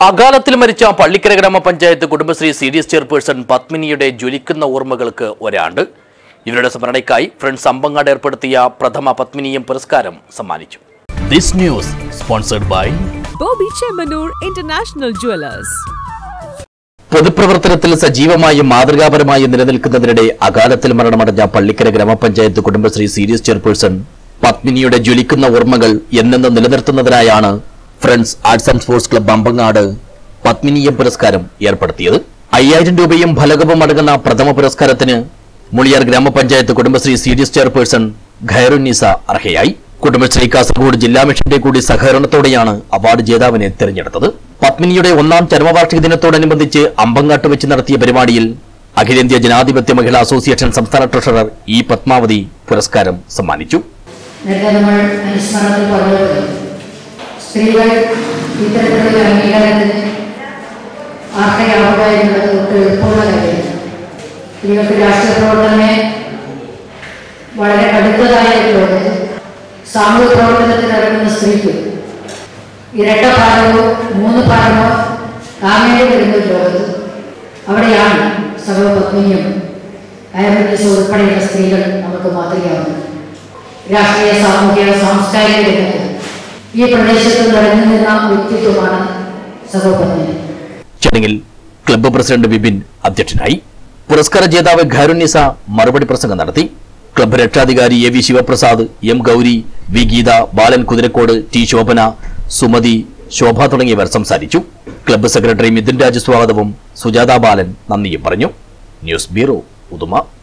അകാലത്തിൽ മരിച്ച പള്ളിക്കര ഗ്രാമപഞ്ചായത്ത് Kudumbashree C D S chairperson പത്മിനിയുടെ ജ്വലിക്കുന്ന ഓർമ്മകൾക്ക് ഒരാണ്ട് ഇവരുടെ സ്മരണയ്ക്കായി ഫ്രണ്ട്സ് അമ്പങ്ങാട് ഏർപ്പെടുത്തിയ പ്രഥമ പത്മിനിയം പുരസ്കാരം സമ്മാനിച്ചു this news sponsored by Bobby Chemanur International Jewelers. പൊതുപ്രവർത്തനത്തിൽ സജീവമായും മാതൃകാപരമായും നിലനിൽക്കുന്നതിനിടെ അകാലത്തിൽ മരണമടഞ്ഞ പള്ളിക്കര ഗ്രാമപഞ്ചായത്ത് കുടുംബശ്രീ സീരിയസ് ചെയർപേഴ്സൺ പത്മിനിയുടെ ജ്വലിക്കുന്ന ഓർമ്മകൾ എന്നെന്ന് നിലനിർത്തുന്നതിനായാണ് friends arts and sports club Ambangad Padminiyam പുരസ്കാരം ഏർപ്പെടുത്തിയത് അയ്യായിരം രൂപയും ഫലകവും അടങ്ങുന്ന പ്രഥമ പുരസ്കാരത്തിന് മുളിയാർ ഗ്രാമപഞ്ചായത്ത് കുടുംബശ്രീ സീരിയസ് ചെയർപേഴ്സൺ ഖൈറുന്നിസ അർഹയായി കുടുംബശ്രീ കാസർഗോഡ് ജില്ലാ മിഷന്റെ കൂടി സഹകരണത്തോടെയാണ് അവാർഡ് ജേതാവിനെ തെരഞ്ഞെടുത്തത് പത്മിനിയുടെ ഒന്നാം ചരമവാർഷിക ദിനത്തോടനുബന്ധിച്ച് അമ്പങ്ങാട്ട് വെച്ച് നടത്തിയ പരിപാടിയിൽ അഖിലേന്ത്യാ ജനാധിപത്യ മഹിളാ അസോസിയേഷൻ സംസ്ഥാന ട്രഷറർ ഇ പത്മാവതി പുരസ്കാരം സമ്മാനിച്ചു നേരത്തെ നമ്മൾ അനുസ്മരണത്തിൽ പറഞ്ഞത് സ്ത്രീകൾ ഇത്തരത്തിലുള്ള അംഗീകാരത്തിന് അർഹയാവുക എന്നുള്ളത് ഒട്ടും എളുപ്പമുള്ള കാര്യമാണ് സ്ത്രീകൾക്ക് രാഷ്ട്രീയ പ്രവർത്തനമേ വളരെ കടുത്തതായിട്ടുള്ളത് സാമൂഹ്യ പ്രവർത്തനത്തിൽ ഇറങ്ങുന്ന സ്ത്രീക്ക് ഇരട്ട ഭാരമോ മൂന്ന് ഭാരമോ താങ്ങേണ്ടി വരുന്ന ഒരു ലോകത്ത് അവിടെയാണ് സർവപത്നിയും അയർമിസ് ഉൾപ്പെടെയുള്ള സ്ത്രീകൾ നമുക്ക് മാതൃകയാവുന്നത് രാഷ്ട്രീയ സാമൂഹിക സാംസ്കാരിക രംഗത്ത് ഈ പ്രദേശത്ത് നിറഞ്ഞു നിന്ന വ്യക്തിത്വമാണ് സഹോപത്നി ചടങ്ങിൽ ക്ലബ്ബ് പ്രസിഡന്റ് വിപിൻ അധ്യക്ഷനായി പുരസ്കാര ജേതാവ് ഖൈറുന്നിസ മറുപടി പ്രസംഗം നടത്തി ക്ലബ്ബ് രക്ഷാധികാരി A V Sivaprasad M Gauri V Geetha Balan Kuthirakkode T Sobhana Sumathi Shobha തുടങ്ങിയവർ സംസാരിച്ചു ക്ലബ്ബ് സെക്രട്ടറി മിഥുൻ രാജ് സ്വാഗതവും സുജാത ബാലൻ നന്ദിയും പറഞ്ഞു ന്യൂസ് ബ്യൂറോ ഉദുമ